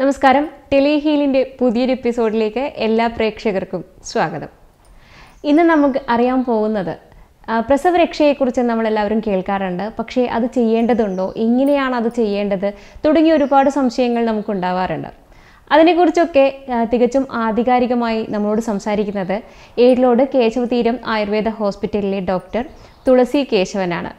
നമസ്കാരം ടെലിഹീലിൻ്റെ പുതിയൊരു എപ്പിസോഡിലേക്ക് എല്ലാ പ്രേക്ഷകർക്കും സ്വാഗതം ഇന്ന് നമുക്ക് അറിയാൻ പോകുന്നത് ആ, പ്രസവരക്ഷയെക്കുറിച്ച് നമ്മളെല്ലാവരും കേൾക്കാറുണ്ട് പക്ഷേ അത് ചെയ്യേണ്ടതുണ്ടോ എങ്ങനെയാണ് അത് ചെയ്യേണ്ടത് തുടങ്ങിയ ഒരുപാട് സംശയങ്ങൾ നമുക്കുണ്ടാവാറുണ്ട് അതിനെക്കുറിച്ചൊക്കെ ആ, തികച്ചും ആധികാരികമായി നമ്മളോട് സംസാരിക്കുന്നത് ഏഴിലോട് കേശവതീരം ആയുർവേദ ഹോസ്പിറ്റലിലെ ഡോക്ടർ തുളസി കേശവനാണ്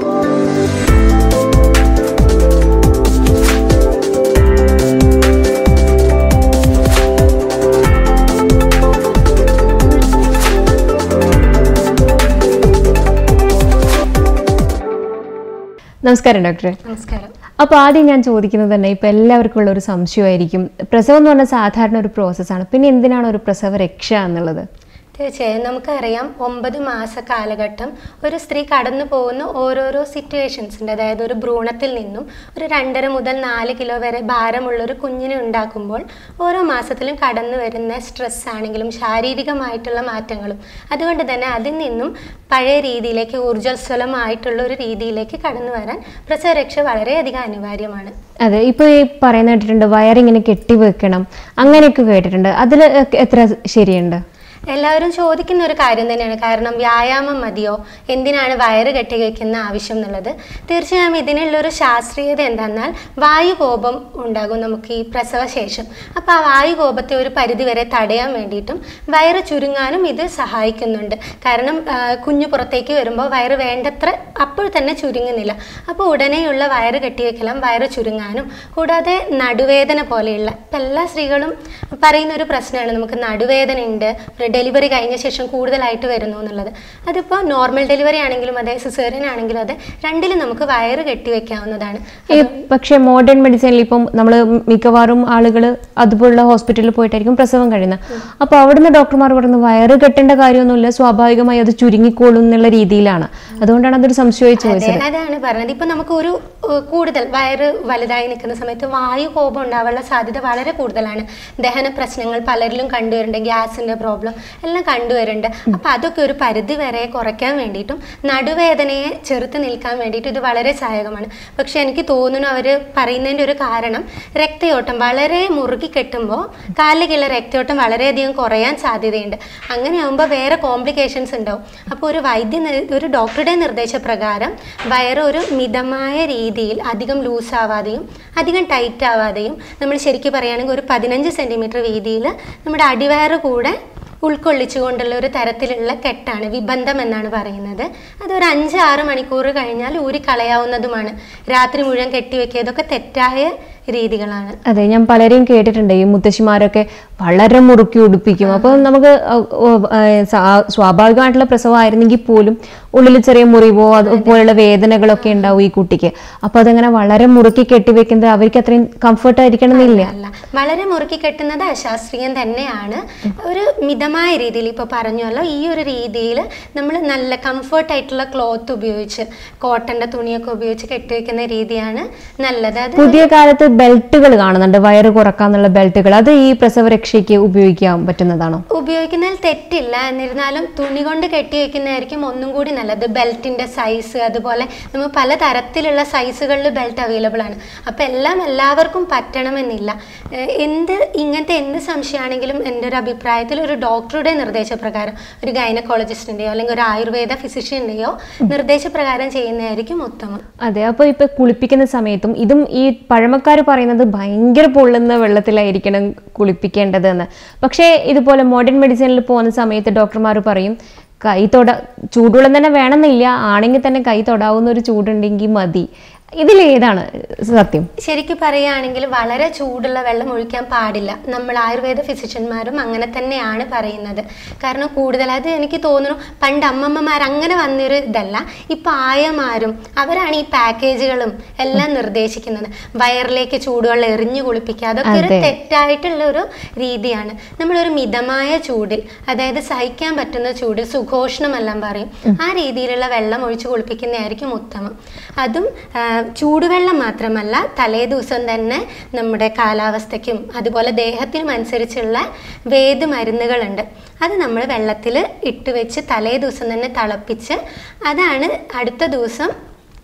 നമസ്കാരം ഡോക്ടറെ നമസ്കാരം അപ്പോൾ ആദ്യം ഞാൻ ചോദിക്കുന്നത് തന്നെ ഇപ്പോൾ എല്ലാവർക്കും ഉള്ള ഒരു സംശയമായിരിക്കും പ്രസവം എന്ന് പറഞ്ഞാൽ സാധാരണ ഒരു പ്രോസസ്സാണ് പിന്നെ എന്തിനാണ് ഒരു പ്രസവ രക്ഷ എന്നുള്ളത് തീർച്ചയായും നമുക്കറിയാം ഒമ്പത് മാസ കാലഘട്ടം ഒരു സ്ത്രീ കടന്നു പോകുന്ന ഓരോരോ സിറ്റുവേഷൻസ് ഉണ്ട് അതായത് ഒരു ഭ്രൂണത്തിൽ നിന്നും ഒരു രണ്ടര മുതൽ നാല് കിലോ വരെ ഭാരമുള്ള ഒരു കുഞ്ഞിനെ ഉണ്ടാക്കുമ്പോൾ ഓരോ മാസത്തിലും കടന്നു വരുന്ന സ്ട്രെസ് ആണെങ്കിലും ശാരീരികമായിട്ടുള്ള മാറ്റങ്ങളും അതുകൊണ്ട് തന്നെ അതിൽ നിന്നും പഴയ രീതിയിലേക്ക് ഊർജ്ജസ്വലമായിട്ടുള്ള ഒരു രീതിയിലേക്ക് കടന്നു വരാൻ പ്രസവരക്ഷ വളരെയധികം അനിവാര്യമാണ് അതെ ഇപ്പോൾ ഈ പറയുന്ന കേട്ടിട്ടുണ്ട് വയറിങ്ങനെ കെട്ടിവെക്കണം അങ്ങനെയൊക്കെ കേട്ടിട്ടുണ്ട് അതിൽ എത്ര ശരിയുണ്ട് എല്ലാവരും ചോദിക്കുന്ന ഒരു കാര്യം തന്നെയാണ് കാരണം വ്യായാമം മതിയോ എന്തിനാണ് വയറ് കെട്ടി വയ്ക്കുന്ന ആവശ്യം എന്നുള്ളത് തീർച്ചയായും ഇതിനുള്ളൊരു ശാസ്ത്രീയത എന്താണെന്നാൽ വായുകോപം ഉണ്ടാകും നമുക്ക് ഈ പ്രസവശേഷം അപ്പോൾ ആ വായുകോപത്തെ ഒരു പരിധിവരെ തടയാൻ വേണ്ടിയിട്ടും വയറ് ചുരുങ്ങാനും ഇത് സഹായിക്കുന്നുണ്ട് കാരണം ആ, കുഞ്ഞു പുറത്തേക്ക് വരുമ്പോൾ വയറ് വേണ്ടത്ര അപ്പോൾ തന്നെ ചുരുങ്ങുന്നില്ല അപ്പോൾ ഉടനെയുള്ള വയറ് കെട്ടിവെക്കലും വയറ് ചുരുങ്ങാനും കൂടാതെ നടുവേദന പോലെയുള്ള ഇപ്പം എല്ലാ സ്ത്രീകളും പറയുന്ന ഒരു പ്രശ്നമാണ് നമുക്ക് നടുവേദന ഉണ്ട് ഡെലിവറി കഴിഞ്ഞ ശേഷം കൂടുതലായിട്ട് വരുന്നു എന്നുള്ളത് അതിപ്പോൾ നോർമൽ ഡെലിവറി ആണെങ്കിലും അതെ സിസേറിയൻ ആണെങ്കിലും അതെ രണ്ടിലും നമുക്ക് വയറ് കെട്ടിവെക്കാവുന്നതാണ് ഈ പക്ഷേ മോഡേൺ മെഡിസിനിൽ ഇപ്പം നമ്മൾ മിക്കവാറും ആളുകൾ അതുപോലുള്ള ഹോസ്പിറ്റലിൽ പോയിട്ടായിരിക്കും പ്രസവം കഴിയുന്നത് അപ്പോൾ അവിടുന്ന് ഡോക്ടർമാർ പറയുന്നത് വയറ് കെട്ടേണ്ട കാര്യമൊന്നുമില്ല സ്വാഭാവികമായി അത് ചുരുങ്ങിക്കോളും എന്നുള്ള രീതിയിലാണ് അതുകൊണ്ടാണ് അതൊരു സംശയമായി അതെ ചോദിച്ചത് അതാണ് പറഞ്ഞത് ഇപ്പൊ നമുക്ക് ഒരു ഏഹ്, കൂടുതൽ വയറ് വലുതായി നിൽക്കുന്ന സമയത്ത് വായു കോപം ഉണ്ടാവാനുള്ള സാധ്യത വളരെ കൂടുതലാണ് ദഹന പ്രശ്നങ്ങൾ പലരിലും കണ്ടുവരുന്നുണ്ട് ഗ്യാസിന്റെ പ്രോബ്ലം എല്ലാം കണ്ടുവരുന്നുണ്ട് അപ്പൊ അതൊക്കെ ഒരു പരിധി വരെ കുറയ്ക്കാൻ വേണ്ടിയിട്ടും നടുവേദനയെ ചെറുത്ത് നിൽക്കാൻ വേണ്ടിയിട്ട് ഇത് വളരെ സഹായകമാണ് പക്ഷെ എനിക്ക് തോന്നുന്നു അവർ പറയുന്നതിൻ്റെ ഒരു കാരണം രക്തയോട്ടം വളരെ മുറുകി കെട്ടുമ്പോൾ കാലിലുള്ള രക്തയോട്ടം വളരെയധികം കുറയാൻ സാധ്യതയുണ്ട് അങ്ങനെയാകുമ്പോൾ വേറെ കോംപ്ലിക്കേഷൻസ് ഉണ്ടാവും അപ്പോൾ ഒരു വൈദ്യ നിർ- ഒരു ഡോക്ടറുടെ നിർദ്ദേശപ്രകാരം വയറ് ഒരു മിതമായ രീതിയിൽ അധികം ലൂസ് ആവാതെയും അധികം ടൈറ്റ് ആവാതെയും നമ്മൾ ശരിക്കും പറയുകയാണെങ്കിൽ ഒരു പതിനഞ്ച് സെൻറ്റിമീറ്റർ വീതിയിൽ നമ്മുടെ അടിവയറ് കൂടെ ഉൾക്കൊള്ളിച്ചുകൊണ്ടുള്ള ഒരു തരത്തിലുള്ള കെട്ടാണ് വിബന്ധം എന്നാണ് പറയുന്നത് അതൊരു അഞ്ച് ആറ് മണിക്കൂർ കഴിഞ്ഞാൽ ഊരിക്കളയാവുന്നതുമാണ് രാത്രി മുഴുവൻ കെട്ടിവെക്കുക ഇതൊക്കെ തെറ്റായ രീതികളാണ് അതെ ഞാൻ പലരെയും കേട്ടിട്ടുണ്ട് ഈ മുത്തശ്ശിമാരൊക്കെ വളരെ മുറുക്കി ഉടുപ്പിക്കും അപ്പോൾ നമുക്ക് അഹ് ഓ- ഏഹ് സാ- സ്വാഭാവികമായിട്ടുള്ള പ്രസവമായിരുന്നെങ്കിൽ പോലും ഉള്ളിൽ ചെറിയ മുറിവോ അതുപോലുള്ള വേദനകളൊക്കെ ഉണ്ടാവും ഈ കുട്ടിക്ക് അപ്പോൾ അതങ്ങനെ വളരെ മുറുക്കി കെട്ടിവെക്കുന്നത് അവർക്ക് അത്രയും കംഫർട്ട് ആയിരിക്കണം എന്നില്ല അല്ല വളരെ മുറുക്കി കെട്ടുന്നത് അശാസ്ത്രീയം തന്നെയാണ് ഒരു മിതമായ രീതിയിൽ ഇപ്പോൾ പറഞ്ഞല്ലോ ഈ ഒരു രീതിയിൽ നമ്മൾ നല്ല കംഫർട്ട് ആയിട്ടുള്ള ക്ലോത്ത് ഉപയോഗിച്ച് കോട്ടൻ്റെ തുണിയൊക്കെ ഉപയോഗിച്ച് കെട്ടിവെക്കുന്ന രീതിയാണ് നല്ലത് അത് പുതിയ കാലത്ത് ബെൽറ്റുകൾ കാണുന്നുണ്ട് വയറ് കുറക്കാന്നുള്ള ബെൽറ്റുകൾ അത് ഈ പ്രസവരക്ഷയ്ക്ക് ഉപയോഗിക്കാൻ പറ്റുന്നതാണോ ഉപയോഗിക്കുന്നതിൽ തെറ്റില്ല എന്നിരുന്നാലും തുണി കൊണ്ട് കെട്ടി വെക്കുന്നതായിരിക്കും ഒന്നും കൂടി നല്ലത് ബെൽറ്റിൻ്റെ സൈസ് അതുപോലെ നമ്മൾ പല തരത്തിലുള്ള സൈസുകളിൽ ബെൽറ്റ് അവൈലബിൾ ആണ് അപ്പോൾ എല്ലാം എല്ലാവർക്കും പറ്റണമെന്നില്ല ഏഹ് എന്ത് ഇങ്ങനത്തെ എന്ത് സംശയമാണെങ്കിലും എൻ്റെ ഒരു അഭിപ്രായത്തിൽ ഒരു ഡോക്ടറുടെ നിർദ്ദേശപ്രകാരം ഒരു ഗൈനക്കോളജിസ്റ്റിൻ്റെയോ അല്ലെങ്കിൽ ഒരു ആയുർവേദ ഫിസിഷ്യൻ്റെയോ നിർദ്ദേശപ്രകാരം ചെയ്യുന്നതായിരിക്കും ഉത്തമം അതെ അപ്പോൾ ഇപ്പൊ കുളിപ്പിക്കുന്ന സമയത്തും ഇതും ഈ പഴമക്കാർ പറയുന്നത് ഭയങ്കര പൊള്ളുന്ന വെള്ളത്തിലായിരിക്കണം കുളിപ്പിക്കേണ്ടത് എന്ന് പക്ഷേ ഇതുപോലെ മോഡേൺ മെഡിസിനിൽ പോകുന്ന സമയത്ത് ഡോക്ടർമാർ പറയും കൈ തൊട ചൂടുവെള്ളം തന്നെ വേണമെന്നില്ല ആണെങ്കിൽ തന്നെ കൈ തൊടാവുന്ന ഒരു ചൂടുണ്ടെങ്കിൽ മതി ഇതിലേതാണ് സത്യം ശരിക്കും പറയുകയാണെങ്കിൽ വളരെ ചൂടുള്ള വെള്ളം ഒഴിക്കാൻ പാടില്ല നമ്മൾ ആയുർവേദ ഫിസിഷ്യന്മാരും അങ്ങനെ തന്നെയാണ് പറയുന്നത് കാരണം കൂടുതൽ അത് എനിക്ക് തോന്നുന്നു പണ്ട് അമ്മമ്മമാർ അങ്ങനെ വന്നൊരു ഇതല്ല ഇപ്പം ആയമാരും അവരാണ് ഈ പാക്കേജുകളും എല്ലാം നിർദ്ദേശിക്കുന്നത് വയറിലേക്ക് ചൂടുവെള്ളം എറിഞ്ഞു കുളിപ്പിക്കുക അതൊക്കെ ഒരു അതെ. തെറ്റായിട്ടുള്ള ഒരു രീതിയാണ് നമ്മളൊരു മിതമായ ചൂടിൽ അതായത് സഹിക്കാൻ പറ്റുന്ന ചൂടിൽ സുഘോഷണമെല്ലാം പറയും ആ രീതിയിലുള്ള വെള്ളം ഒഴിച്ച് കുളിപ്പിക്കുന്നതായിരിക്കും ഉത്തമം അതും ആ, ചൂടുവെള്ളം മാത്രമല്ല തലേ ദിവസം തന്നെ നമ്മുടെ കാലാവസ്ഥയ്ക്കും അതുപോലെ ദേഹത്തിനും അനുസരിച്ചുള്ള വേദ് മരുന്നുകളുണ്ട് അത് നമ്മൾ വെള്ളത്തിൽ ഇട്ട് വെച്ച് തലേ ദിവസം തന്നെ തിളപ്പിച്ച് അതാണ് അടുത്ത ദിവസം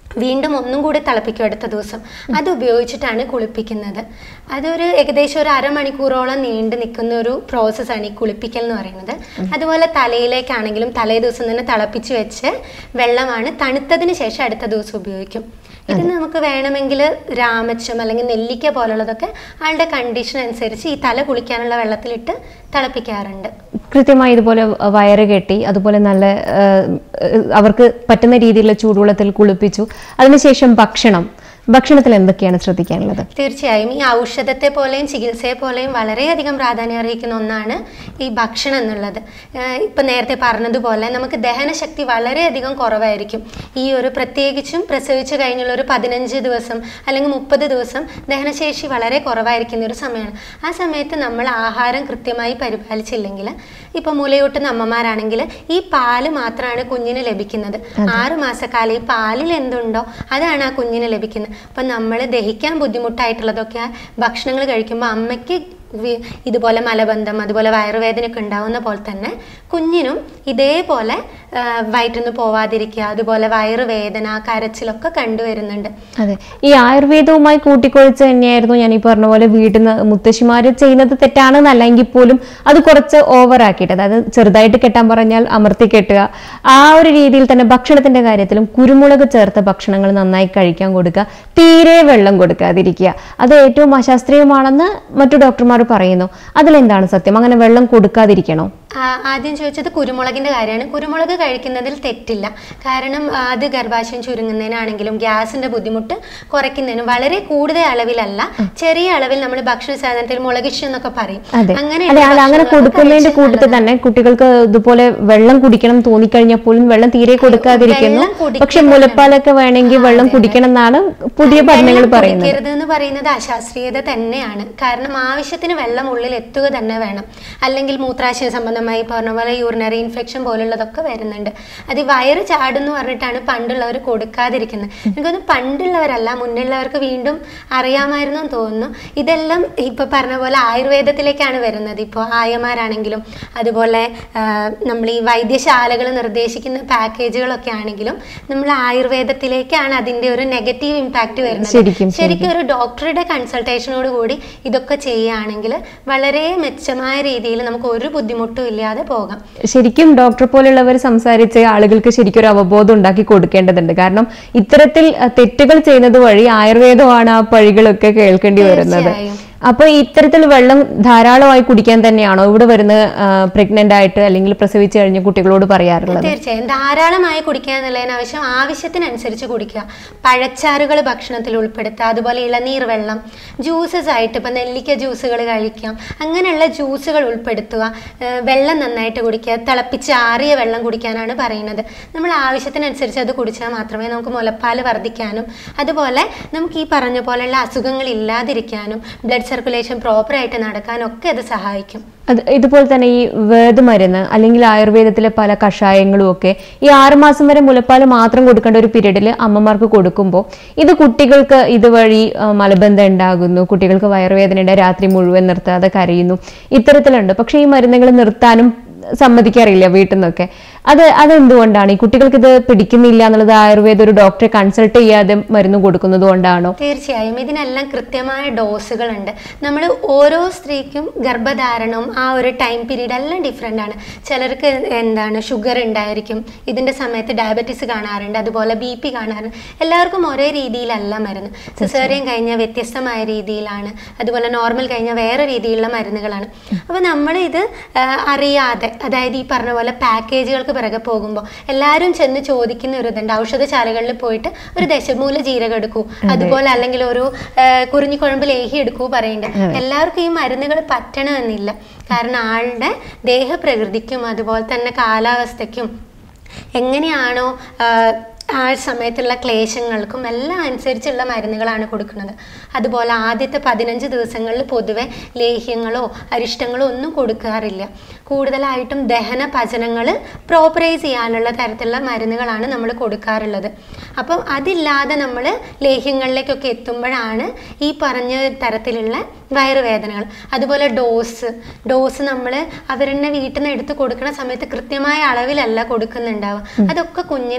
വീണ്ടും ഒന്നും കൂടി തിളപ്പിക്കും അടുത്ത ദിവസം അത് ഉപയോഗിച്ചിട്ടാണ് കുളിപ്പിക്കുന്നത് അതൊരു ഏകദേശം ഒരു അരമണിക്കൂറോളം നീണ്ടു നിൽക്കുന്ന ഒരു പ്രോസസ്സാണ് ഈ കുളിപ്പിക്കൽ എന്ന് പറയുന്നത് അതുപോലെ തലയിലേക്കാണെങ്കിലും തലേ ദിവസം തന്നെ തിളപ്പിച്ച് വെച്ച് വെള്ളമാണ് തണുത്തതിന് ശേഷം അടുത്ത ദിവസം ഉപയോഗിക്കും ഇത് നമുക്ക് വേണമെങ്കിൽ രാമച്ചം അല്ലെങ്കിൽ നെല്ലിക്ക പോലുള്ളതൊക്കെ ആളുടെ കണ്ടീഷൻ അനുസരിച്ച് ഈ തല കുളിക്കാനുള്ള വെള്ളത്തിലിട്ട് തിളപ്പിക്കാറുണ്ട് കൃത്യമായി ഇതുപോലെ വയറ് കെട്ടി അതുപോലെ നല്ല ആ, അവർക്ക് പറ്റുന്ന രീതിയിലുള്ള ചൂടുവെള്ളത്തിൽ കുളിപ്പിച്ചു അതിനുശേഷം ഭക്ഷണം ഭക്ഷണത്തിൽ എന്തൊക്കെയാണ് ശ്രദ്ധിക്കാനുള്ളത് തീർച്ചയായും ഈ ഔഷധത്തെ പോലെയും ചികിത്സയെ പോലെയും വളരെയധികം പ്രാധാന്യം അർഹിക്കുന്ന ഒന്നാണ് ഈ ഭക്ഷണം എന്നുള്ളത് ഏഹ് ഇപ്പം നേരത്തെ പറഞ്ഞതുപോലെ നമുക്ക് ദഹനശക്തി വളരെയധികം കുറവായിരിക്കും ഈ ഒരു പ്രത്യേകിച്ചും പ്രസവിച്ചു കഴിഞ്ഞുള്ള ഒരു പതിനഞ്ച് ദിവസം അല്ലെങ്കിൽ മുപ്പത് ദിവസം ദഹനശേഷി വളരെ കുറവായിരിക്കുന്ന ഒരു സമയമാണ് ആ സമയത്ത് നമ്മൾ ആഹാരം കൃത്യമായി പരിപാലിച്ചില്ലെങ്കിൽ ഇപ്പം മുലയൂട്ടുന്ന അമ്മമാരാണെങ്കിൽ ഈ പാല് മാത്രമാണ് കുഞ്ഞിന് ലഭിക്കുന്നത് ആറ് മാസക്കാലം ഈ പാലിൽ എന്തുണ്ടോ അതാണ് ആ കുഞ്ഞിന് ലഭിക്കുന്നത് അപ്പം നമ്മൾ ദഹിക്കാൻ ബുദ്ധിമുട്ടായിട്ടുള്ളതൊക്കെ ഭക്ഷണങ്ങൾ കഴിക്കുമ്പോൾ അമ്മയ്ക്ക് വി- ഇതുപോലെ മലബന്ധം അതുപോലെ വയറുവേദനയൊക്കെ ഉണ്ടാവുന്ന പോലെ തന്നെ കുഞ്ഞിനും ഇതേപോലെ ആ, വയറ്റിന്ന് പോവാതിരിക്കുക അതുപോലെ വയറുവേദന കരച്ചിലൊക്കെ കണ്ടുവരുന്നുണ്ട് അതെ ഈ ആയുർവേദവുമായി കൂട്ടിക്കൊഴിച്ച് തന്നെയായിരുന്നു ഞാൻ ഈ പറഞ്ഞ പോലെ വീട്ടിൽ നിന്ന് മുത്തശ്ശിമാർ ചെയ്യുന്നത് തെറ്റാണെന്നല്ല എങ്കിൽ പോലും അത് കുറച്ച് ഓവർ ആക്കിയിട്ട് അതായത് ചെറുതായിട്ട് കെട്ടാൻ പറഞ്ഞാൽ അമർത്തി കെട്ടുക ആ ഒരു രീതിയിൽ തന്നെ ഭക്ഷണത്തിന്റെ കാര്യത്തിലും കുരുമുളക് ചേർത്ത ഭക്ഷണങ്ങൾ നന്നായി കഴിക്കാൻ കൊടുക്കുക തീരെ വെള്ളം കൊടുക്കാതിരിക്കുക അത് ഏറ്റവും അശാസ്ത്രീയമാണെന്ന് മറ്റു ഡോക്ടർമാർ പറയുന്നു അതിലെന്താണ് സത്യം അങ്ങനെ വെള്ളം കൊടുക്കാതിരിക്കണോ ആ, ആദ്യം ചോദിച്ചത് കുരുമുളകിന്റെ കാര്യമാണ് കുരുമുളക് കഴിക്കുന്നതിൽ തെറ്റില്ല കാരണം ആ, അത് ഗർഭാശയം ചുരുങ്ങുന്നതിനാണെങ്കിലും ഗ്യാസിന്റെ ബുദ്ധിമുട്ട് കുറയ്ക്കുന്നതിനും വളരെ കൂടുതൽ അളവിലല്ല ചെറിയ അളവിൽ നമ്മൾ ഭക്ഷണ സാധനത്തിൽ മുളകിഷ് എന്നൊക്കെ പറയും അതെ അങ്ങനെ അല്ലെ അത് അങ്ങനെ കൊടുക്കുന്നതിന്റെ കൂട്ടത്തിൽ തന്നെ കുട്ടികൾക്ക് ഇതുപോലെ വെള്ളം കുടിക്കണം തോന്നിക്കഴിഞ്ഞാൽ പോലും വെള്ളം തീരെ കൊടുക്കാതിരിക്കുന്നു വെള്ളം കുടിക്കണം പക്ഷെ മുലപ്പാലൊക്കെ വേണമെങ്കിൽ വെള്ളം കുടിക്കണം എന്നാണ് പുതിയ പഠനങ്ങൾ പറയുന്നത് കുടിക്കരുത് എന്ന് പറയുന്നത് അശാസ്ത്രീയത തന്നെയാണ് കാരണം ആവശ്യത്തിന് വെള്ളം ഉള്ളിൽ എത്തുക തന്നെ വേണം അല്ലെങ്കിൽ മൂത്രാശയ സംബന്ധമായി പറഞ്ഞ പോലെ യൂറിനറി ഇൻഫെക്ഷൻ പോലുള്ളതൊക്കെ വരുന്നുണ്ട് അത് ഈ വയറ് ചാടുന്നു പറഞ്ഞിട്ടാണ് പണ്ടുള്ളവർ കൊടുക്കാതിരിക്കുന്നത് എനിക്കൊന്ന് പണ്ടുള്ളവരല്ല മുന്നുള്ളവർക്ക് വീണ്ടും അറിയാമായിരുന്നു എന്ന് തോന്നുന്നു ഇതെല്ലാം ഇപ്പൊ പറഞ്ഞ പോലെ ആയുർവേദത്തിലേക്കാണ് വരുന്നത് ഇപ്പോൾ ആയമാരാണെങ്കിലും അതുപോലെ ആ, നമ്മൾ ഈ വൈദ്യശാലകൾ നിർദ്ദേശിക്കുന്ന പാക്കേജുകളൊക്കെ ആണെങ്കിലും നമ്മൾ ആയുർവേദത്തിലേക്കാണ് അതിന്റെ ഒരു നെഗറ്റീവ് ഇമ്പാക്റ്റ് വരുന്നത് ശരിക്കും, ശരിക്കും ഒരു ഡോക്ടറുടെ കൺസൾട്ടേഷനോട് കൂടി ഇതൊക്കെ ചെയ്യുകയാണെങ്കിൽ വളരെ മെച്ചമായ രീതിയിൽ നമുക്ക് ഒരു ബുദ്ധിമുട്ടും ഇല്ലാതെ പോകാം ശരിക്കും ഡോക്ടർ പോലുള്ളവർ സംസാരിച്ച് ആളുകൾക്ക് ശരിക്കും ഒരു അവബോധം ഉണ്ടാക്കി കൊടുക്കേണ്ടതുണ്ട് കാരണം ഇത്തരത്തിൽ അഹ്, തെറ്റുകൾ ചെയ്യുന്നത് വഴി ആയുർവേദമാണ് ആ പഴികളൊക്കെ കേൾക്കേണ്ടി വരുന്നത് തീർച്ചയായും. അപ്പൊ ഇത്തരത്തിൽ വെള്ളം ധാരാളമായി കുടിക്കാൻ തന്നെയാണോ ഇവിടെ വരുന്ന പ്രഗ്നന്റ് ആയിട്ട് അല്ലെങ്കിൽ പ്രസവിച്ചു കഴിഞ്ഞ കുട്ടികളോട് പറയാറുള്ളത് തീർച്ചയായും ധാരാളമായി കുടിക്കുക എന്നുള്ളതിന് ആവശ്യം ആവശ്യത്തിനനുസരിച്ച് കുടിക്കുക പഴച്ചാറുകൾ ഭക്ഷണത്തിൽ ഉൾപ്പെടുത്തുക അതുപോലെ ഇളനീർ വെള്ളം ജ്യൂസസ് ആയിട്ട് ഇപ്പം നെല്ലിക്ക ജ്യൂസുകൾ കഴിക്കാം അങ്ങനെയുള്ള ജ്യൂസുകൾ ഉൾപ്പെടുത്തുക ഏഹ് വെള്ളം നന്നായിട്ട് കുടിക്കുക തിളപ്പിച്ച് ആറിയ വെള്ളം കുടിക്കാനാണ് പറയുന്നത് നമ്മൾ ആവശ്യത്തിനനുസരിച്ച് അത് കുടിച്ചാൽ മാത്രമേ നമുക്ക് മുലപ്പാൽ വർദ്ധിക്കാനും അതുപോലെ നമുക്ക് ഈ പറഞ്ഞ പോലെയുള്ള അസുഖങ്ങൾ ഇല്ലാതിരിക്കാനും ബ്ലഡ് സർക്കുലേഷൻ പ്രോപ്പറായിട്ട് നടക്കാനും ഒക്കെ അത് സഹായിക്കും അത് ഇതുപോലെ തന്നെ ഈ വേദമരുന്ന് അല്ലെങ്കിൽ ആയുർവേദത്തിലെ പല കഷായങ്ങളും ഒക്കെ ഈ ആറുമാസം വരെ മുലപ്പാൽ മാത്രം കൊടുക്കേണ്ട ഒരു പീരീഡിൽ അമ്മമാർക്ക് കൊടുക്കുമ്പോൾ ഇത് കുട്ടികൾക്ക് ഇതുവഴി ആ, മലബന്ധം ഉണ്ടാകുന്നു കുട്ടികൾക്ക് വയറുവേദനയുടെ രാത്രി മുഴുവൻ നിർത്താതെ കരയുന്നു ഇത്തരത്തിലുണ്ട് പക്ഷേ ഈ മരുന്നുകൾ നിർത്താനും സമ്മതിക്കാറില്ല വീട്ടിൽ നിന്നൊക്കെ അത് അതെന്തുകൊണ്ടാണ് ഈ കുട്ടികൾക്ക് ഇത് പിടിക്കുന്നില്ല എന്നുള്ളത് ആയുർവേദ ഒരു ഡോക്ടറെ കൺസൾട്ട് ചെയ്യാതെ മരുന്ന് കൊടുക്കുന്നത് കൊണ്ടാണോ തീർച്ചയായും ഇതിനെല്ലാം കൃത്യമായ ഡോസുകളുണ്ട് നമ്മൾ ഓരോ സ്ത്രീക്കും ഗർഭധാരണവും ആ ഒരു ടൈം പീരീഡ് എല്ലാം ഡിഫറെൻ്റ് ആണ് ചിലർക്ക് എന്താണ് ഷുഗർ ഉണ്ടായിരിക്കും ഇതിൻ്റെ സമയത്ത് ഡയബറ്റീസ് കാണാറുണ്ട് അതുപോലെ ബി പി കാണാറുണ്ട് എല്ലാവർക്കും ഒരേ രീതിയിലല്ല മരുന്ന് സിസേറിയൻ കഴിഞ്ഞ വ്യത്യസ്തമായ രീതിയിലാണ് അതുപോലെ നോർമൽ കഴിഞ്ഞ വേറെ രീതിയിലുള്ള മരുന്നുകളാണ് അപ്പോൾ നമ്മൾ ഇത് ആ, അറിയാതെ അതായത് ഈ പറഞ്ഞ പോലെ പാക്കേജുകൾക്ക് പിറകെ പോകുമ്പോൾ എല്ലാവരും ചെന്ന് ചോദിക്കുന്ന ഒരു ഇതുണ്ട് ഔഷധശാലകളിൽ പോയിട്ട് ഒരു ദശമൂല ജീരകം എടുക്കൂ അതുപോലെ അല്ലെങ്കിൽ ഒരു ആ, കുറിഞ്ഞിക്കുഴമ്പ് ലേഹി എടുക്കൂ പറയുന്നുണ്ട് എല്ലാവർക്കും ഈ മരുന്നുകൾ പറ്റണമെന്നില്ല കാരണം ആളുടെ ദേഹപ്രകൃതിക്കും അതുപോലെ തന്നെ കാലാവസ്ഥയ്ക്കും എങ്ങനെയാണോ ആ, ആ സമയത്തുള്ള ക്ലേശങ്ങൾക്കും എല്ലാം അനുസരിച്ചുള്ള മരുന്നുകളാണ് കൊടുക്കുന്നത് അതുപോലെ ആദ്യത്തെ പതിനഞ്ച് ദിവസങ്ങളിൽ പൊതുവെ ലേഹ്യങ്ങളോ അരിഷ്ടങ്ങളോ ഒന്നും കൊടുക്കാറില്ല കൂടുതലായിട്ടും ദഹന പചനങ്ങൾ പ്രോപ്പറൈസ് ചെയ്യാനുള്ള തരത്തിലുള്ള മരുന്നുകളാണ് നമ്മൾ കൊടുക്കാറുള്ളത് അപ്പം അതില്ലാതെ നമ്മൾ ലേഹ്യങ്ങളിലേക്കൊക്കെ എത്തുമ്പോഴാണ് ഈ പറഞ്ഞ തരത്തിലുള്ള വയറുവേദനകൾ അതുപോലെ ഡോസ് ഡോസ് നമ്മൾ അവരെന്നെ വീട്ടിൽ നിന്ന് എടുത്ത് കൊടുക്കുന്ന സമയത്ത് കൃത്യമായ അളവിലല്ല കൊടുക്കുന്നുണ്ടാവുക അതൊക്കെ കുഞ്ഞിന്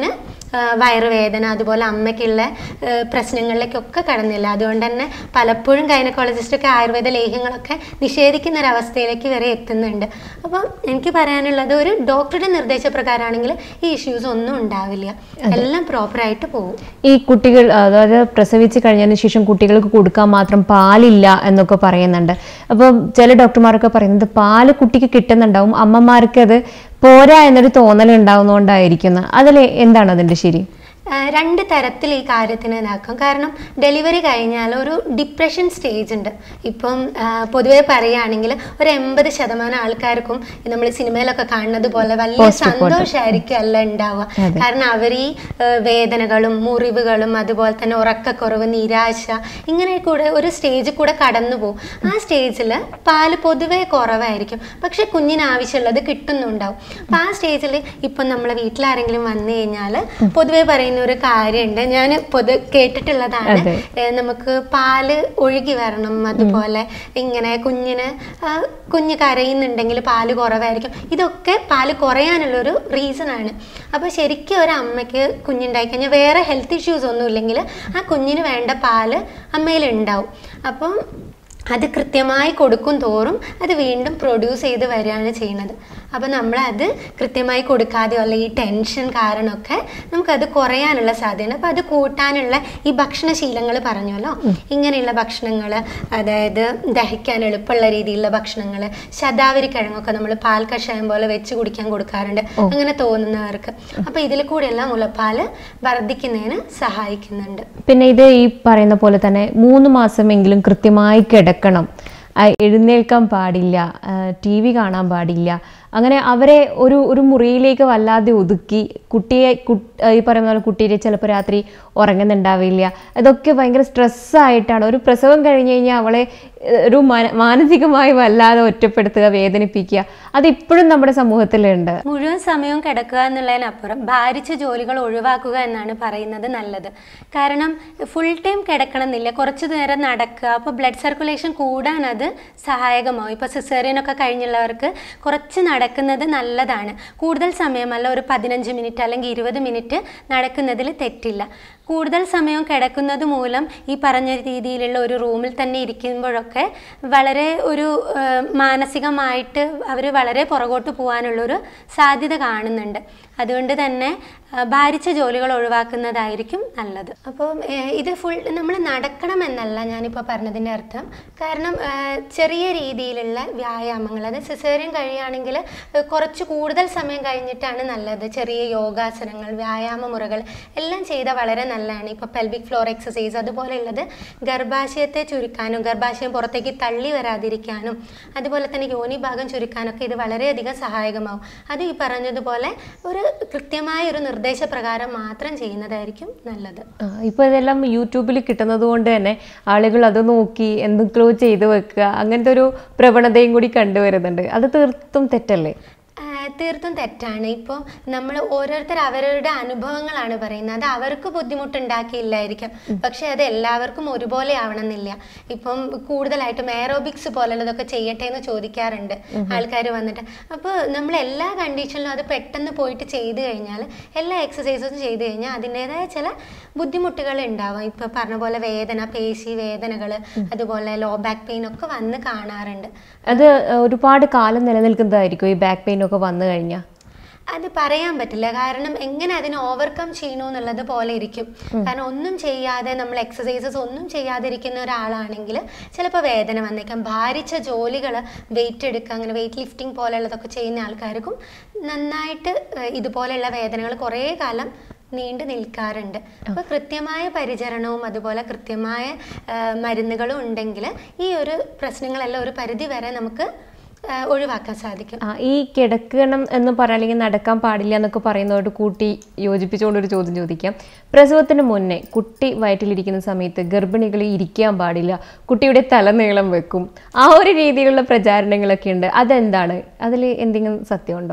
ആ, വയറുവേദന അതുപോലെ അമ്മയ്ക്കുള്ള ആ, പ്രശ്നങ്ങളിലേക്കൊക്കെ കടന്നില്ല അതുകൊണ്ട് തന്നെ പലപ്പോഴും ഗൈനക്കോളജിസ്റ്റൊക്കെ ആയുർവേദ ലേഹ്യങ്ങളൊക്കെ നിഷേധിക്കുന്ന ഒരവസ്ഥയിലേക്ക് വരെ എത്തുന്നുണ്ട് അപ്പം എനിക്ക് പറയാനുള്ളത് ഒരു ഡോക്ടറുടെ നിർദ്ദേശപ്രകാരമാണെങ്കിൽ ഈ ഇഷ്യൂസ് ഒന്നും ഉണ്ടാവില്ല എല്ലാം പ്രോപ്പറായിട്ട് പോകും ഈ കുട്ടികൾ അതായത് പ്രസവിച്ച് കഴിഞ്ഞതിന് ശേഷം കുട്ടികൾക്ക് കൊടുക്കാൻ മാത്രം പാലില്ല എന്നൊക്കെ പറയുന്നുണ്ട് അപ്പം ചില ഡോക്ടർമാരൊക്കെ പറയുന്നത് പാല് കുട്ടിക്ക് കിട്ടുന്നുണ്ടാവും അമ്മമാർക്ക് അത് പോരാ എന്നൊരു തോന്നൽ ഉണ്ടാവുന്നതുകൊണ്ടായിരിക്കുന്നു അതിൽ എന്താണ് അതിന്റെ ശരി ആ, രണ്ട് തരത്തിൽ ഈ കാര്യത്തിന് ഇതാക്കും കാരണം ഡെലിവറി കഴിഞ്ഞാൽ ഒരു ഡിപ്രഷൻ സ്റ്റേജ് ഉണ്ട് ഇപ്പം ആ, പൊതുവെ പറയുകയാണെങ്കിൽ ഒരു എൺപത് ശതമാനം ആൾക്കാർക്കും നമ്മൾ സിനിമയിലൊക്കെ കാണുന്നത് പോലെ വലിയ Postpartum. സന്തോഷമായിരിക്കും അല്ല ഉണ്ടാവുക അതെ. കാരണം അവർ ഈ ആ, വേദനകളും മുറിവുകളും അതുപോലെ തന്നെ ഉറക്കക്കുറവ് നിരാശ ഇങ്ങനെ കൂടെ ഒരു സ്റ്റേജിൽ കൂടെ കടന്നു പോകും ആ സ്റ്റേജിൽ പാല് പൊതുവെ കുറവായിരിക്കും പക്ഷെ കുഞ്ഞിന് ആവശ്യമുള്ളത് കിട്ടുന്നുണ്ടാവും അപ്പം ആ സ്റ്റേജിൽ ഇപ്പം നമ്മളെ വീട്ടിലാരെങ്കിലും വന്നു കഴിഞ്ഞാൽ പൊതുവെ പറയുന്ന ഒരു കാര്യമുണ്ട് ഞാൻ പൊതു കേട്ടിട്ടുള്ളതാണ് അതെ. ഏ, നമുക്ക് പാല് ഒഴുകി വരണം അതുപോലെ ഇങ്ങനെ കുഞ്ഞിന് ആ, കുഞ്ഞ് കരയുന്നുണ്ടെങ്കിൽ പാല് കുറവായിരിക്കും ഇതൊക്കെ പാല് കുറയാനുള്ളൊരു റീസൺ ആണ് അപ്പോൾ ശരിക്കും ഒരു അമ്മയ്ക്ക് കുഞ്ഞുണ്ടായി കഴിഞ്ഞാൽ വേറെ ഹെൽത്ത് ഇഷ്യൂസ് ഒന്നും ഇല്ലെങ്കിൽ ആ കുഞ്ഞിന് വേണ്ട പാല് അമ്മയിൽ ഉണ്ടാവും അപ്പം അത് കൃത്യമായി കൊടുക്കും തോറും അത് വീണ്ടും പ്രൊഡ്യൂസ് ചെയ്ത് വരികയാണ് ചെയ്യുന്നത് അപ്പോൾ നമ്മളത് കൃത്യമായി കൊടുക്കാതെയോ അല്ലെങ്കിൽ ഈ ടെൻഷൻ കാരണമൊക്കെ നമുക്കത് കുറയാനുള്ള സാധ്യതയുണ്ട് അപ്പോൾ അത് കൂട്ടാനുള്ള ഈ ഭക്ഷണശീലങ്ങൾ പറഞ്ഞല്ലോ ഇങ്ങനെയുള്ള ഭക്ഷണങ്ങൾ അതായത് ദഹിക്കാൻ എളുപ്പമുള്ള രീതിയിലുള്ള ഭക്ഷണങ്ങൾ ശതാവരി കിഴങ്ങൊക്കെ നമ്മൾ പാൽ കഷായം പോലെ വെച്ച് കുടിക്കാൻ കൊടുക്കാറുണ്ട് അങ്ങനെ തോന്നുന്നവർക്ക് അപ്പോൾ ഇതിൽ കൂടെയെല്ലാം മുലപ്പാൽ വർദ്ധിക്കുന്നതിന് സഹായിക്കുന്നുണ്ട് പിന്നെ ഇത് ഈ പറയുന്ന പോലെ തന്നെ മൂന്ന് മാസമെങ്കിലും കൃത്യമായി കിടക്കണം ആ, എഴുന്നേൽക്കാൻ പാടില്ല ടി വി കാണാൻ പാടില്ല അങ്ങനെ അവരെ ഒരു ഒരു മുറിയിലേക്ക് വല്ലാതെ ഒതുക്കി കുട്ടിയെ കു- ആ, ഈ പറയുന്ന പോലെ കുട്ടിയെ ചിലപ്പോൾ രാത്രി ഉറങ്ങുന്നുണ്ടാവില്ല ഇതൊക്കെ ഭയങ്കര സ്ട്രെസ്സായിട്ടാണ് ഒരു പ്രസവം കഴിഞ്ഞ് കഴിഞ്ഞാൽ അവളെ ഏഹ്, ഒരു മാന- മാനസികമായി വല്ലാതെ ഒറ്റപ്പെടുത്തുക വേദനിപ്പിക്കുക അത് ഇപ്പോഴും നമ്മുടെ സമൂഹത്തിലുണ്ട് മുഴുവൻ സമയവും കിടക്കുക എന്നുള്ളതിനപ്പുറം ഭാരിച്ച ജോലികൾ ഒഴിവാക്കുക എന്നാണ് പറയുന്നത് നല്ലത് കാരണം ഫുൾ ടൈം കിടക്കണമെന്നില്ല കുറച്ച് നേരം നടക്കുക അപ്പോൾ ബ്ലഡ് സർക്കുലേഷൻ കൂടാൻ അത് സഹായകമാവും ഇപ്പോൾ സിസേറിയനൊക്കെ കഴിഞ്ഞുള്ളവർക്ക് കുറച്ച് നടക്കുന്നത് നല്ലതാണ് കൂടുതൽ സമയമല്ല ഒരു പതിനഞ്ച് മിനിറ്റ് അല്ലെങ്കിൽ ഇരുപത് മിനിറ്റ് നടക്കുന്നതിൽ തെറ്റില്ല കൂടുതൽ സമയം കിടക്കുന്നത് മൂലം ഈ പറഞ്ഞ രീതിയിലുള്ള ഒരു റൂമിൽ തന്നെ ഇരിക്കുമ്പോഴൊക്കെ വളരെ ഒരു ആ, മാനസികമായിട്ട് അവർ വളരെ പുറകോട്ട് പോകാനുള്ളൊരു സാധ്യത കാണുന്നുണ്ട് അതുകൊണ്ട് തന്നെ ആ, ഭാരിച്ച ജോലികൾ ഒഴിവാക്കുന്നതായിരിക്കും നല്ലത് അപ്പം ഏ, ഇത് ഫുൾ നമ്മൾ നടക്കണം എന്നല്ല ഞാനിപ്പോൾ പറഞ്ഞതിൻ്റെ അർത്ഥം കാരണം ആ, ചെറിയ രീതിയിലുള്ള വ്യായാമങ്ങൾ അത് സിസേറിയൻ കഴിയുകയാണെങ്കിൽ കുറച്ച് കൂടുതൽ സമയം കഴിഞ്ഞിട്ടാണ് നല്ലത് ചെറിയ യോഗാസനങ്ങൾ വ്യായാമ മുറകൾ എല്ലാം ചെയ്താൽ വളരെ നല്ലതാണ് ഇപ്പോൾ പെൽവിക് ഫ്ലോർ എക്സസൈസ് അതുപോലെയുള്ളത് ഗർഭാശയത്തെ ചുരുക്കാനും ഗർഭാശയം പുറത്തേക്ക് തള്ളി വരാതിരിക്കാനും അതുപോലെ തന്നെ യോനി ഭാഗം ചുരുക്കാനൊക്കെ ഇത് വളരെയധികം സഹായകമാവും അത് ഈ പറഞ്ഞതുപോലെ ഒരു കൃത്യമായ ഒരു നിർദ്ദേശപ്രകാരം മാത്രം ചെയ്യുന്നതായിരിക്കും നല്ലത് ആ, ഇപ്പൊ ഇതെല്ലാം യൂട്യൂബിൽ കിട്ടുന്നത് കൊണ്ട് തന്നെ ആളുകൾ അത് നോക്കി എന്തൊക്കെയോ ചെയ്തു വെക്കുക അങ്ങനത്തെ ഒരു പ്രവണതയും കൂടി കണ്ടുവരുന്നുണ്ട് അത് തീർത്തും തെറ്റല്ലേ ആ, തീർത്തും തെറ്റാണ് ഇപ്പോൾ നമ്മൾ ഓരോരുത്തർ അവരവരുടെ അനുഭവങ്ങളാണ് പറയുന്നത് അത് അവർക്ക് ബുദ്ധിമുട്ടുണ്ടാക്കിയില്ലായിരിക്കാം പക്ഷെ അത് എല്ലാവർക്കും ഒരുപോലെ ആവണമെന്നില്ല ഇപ്പം കൂടുതലായിട്ടും എയറോബിക്സ് പോലുള്ളതൊക്കെ ചെയ്യട്ടെ എന്ന് ചോദിക്കാറുണ്ട് ആൾക്കാർ വന്നിട്ട് അപ്പോൾ നമ്മൾ എല്ലാ കണ്ടീഷനിലും അത് പെട്ടെന്ന് പോയിട്ട് ചെയ്ത് കഴിഞ്ഞാൽ എല്ലാ എക്സസൈസും ചെയ്ത് കഴിഞ്ഞാൽ അതിൻ്റെതായ ചില ബുദ്ധിമുട്ടുകൾ ഉണ്ടാവാം ഇപ്പോൾ പറഞ്ഞ പോലെ വേദന പേശി വേദനകൾ അതുപോലെ ലോ ബാക്ക് പെയിൻ ഒക്കെ വന്ന് കാണാറുണ്ട് അത് ഒരുപാട് കാലം നിലനിൽക്കുന്നതായിരിക്കും ഈ ബാക്ക് പെയിൻ ഒക്കെ വന്നു കഴിഞ്ഞാൽ അത് പറയാൻ പറ്റില്ല കാരണം എങ്ങനെ അതിനെ ഓവർകം ചെയ്യണു എന്നുള്ളത് പോലെ ഇരിക്കും കാരണം ഒന്നും ചെയ്യാതെ നമ്മൾ എക്സസൈസസ് ഒന്നും ചെയ്യാതിരിക്കുന്ന ഒരാളാണെങ്കിൽ ചിലപ്പോൾ വേദന വന്നേക്കാം ഭാരിച്ച ജോലികൾ വെയിറ്റ് എടുക്കുക അങ്ങനെ വെയിറ്റ് ലിഫ്റ്റിംഗ് പോലെയുള്ളതൊക്കെ ചെയ്യുന്ന ആൾക്കാർക്കും നന്നായിട്ട് ഏഹ്, ഇതുപോലെയുള്ള വേദനകൾ കുറേ കാലം നീണ്ടു നിൽക്കാറുണ്ട് അപ്പോൾ കൃത്യമായ പരിചരണവും അതുപോലെ കൃത്യമായ ഏഹ്, മരുന്നുകളും ഉണ്ടെങ്കിൽ ഈ ഒരു പ്രശ്നങ്ങളെല്ലാം ഒരു പരിധി വരെ നമുക്ക് ഏഹ്, ഒഴിവാക്കാൻ സാധിക്കും ആ ഈ കിടക്കണം എന്ന് പറയാം അല്ലെങ്കിൽ നടക്കാൻ പാടില്ല എന്നൊക്കെ പറയുന്നതോട് കൂട്ടി യോജിപ്പിച്ചുകൊണ്ട് ഒരു ചോദ്യം ചോദിക്കാം പ്രസവത്തിന് മുന്നേ കുട്ടി വയറ്റിലിരിക്കുന്ന സമയത്ത് ഗർഭിണികൾ ഇരിക്കാൻ പാടില്ല കുട്ടിയുടെ തല നീളം വെക്കും ആ ഒരു രീതിയിലുള്ള പ്രചാരണങ്ങളൊക്കെ ഉണ്ട് അതെന്താണ് അതിൽ എന്തെങ്കിലും സത്യമുണ്ടോ